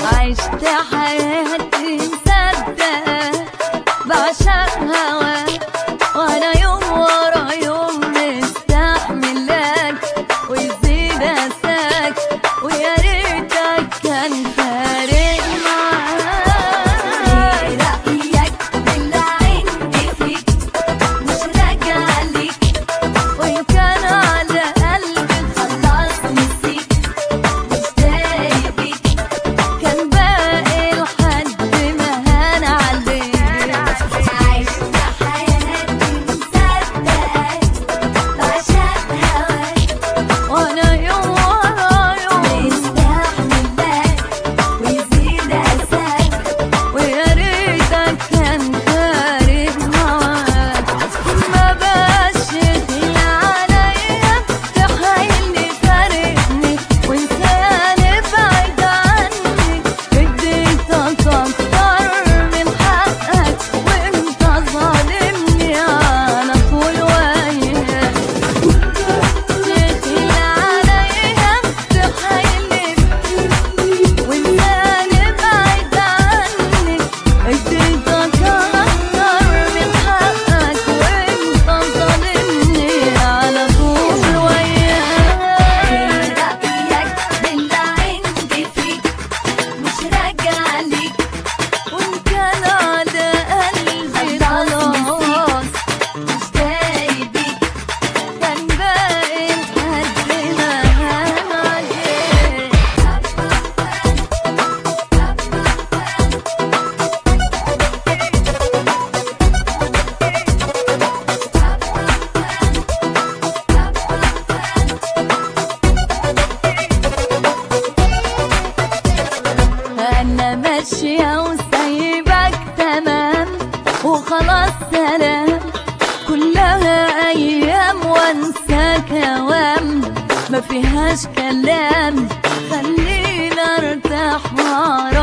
عشت حياتي مصدقة بعشق هواك وانا يوم ورا يوم مستحملك ويزيد اساك ويا ريتك كان فارق معاك رأيك باللي عندي فيك مش راجع ليك وإن كان على قلبي خلاص نسيك مش دايق بيك كان باقي لحد ما هان عليك عشت حياتي مصدقة بعشق هواك وانا يوم ورا يوم مستحملك ويزيد اساك ويا ريتك كان فارق معاك ما بقاش يغلى عليا تحايلني فارقني وانت بعيد عني اديتك اكتر من حقك وانت ظالمني على طول وياك تغلى عليا تحايلني وانت بعيد عني اديتك اكتر من حقك وانت ظالمني على طول وياك رأيك باللي عندي فيك مش راجع ليك وان كان على قلبي خلاص مش دايق بيك كان باقي لحد ما هان عليك انا ماشية وسايبك تمام وخلاص سلام كلها ايام وانساك اوام ما فيهاش كلام خلينا ارتاح واعرف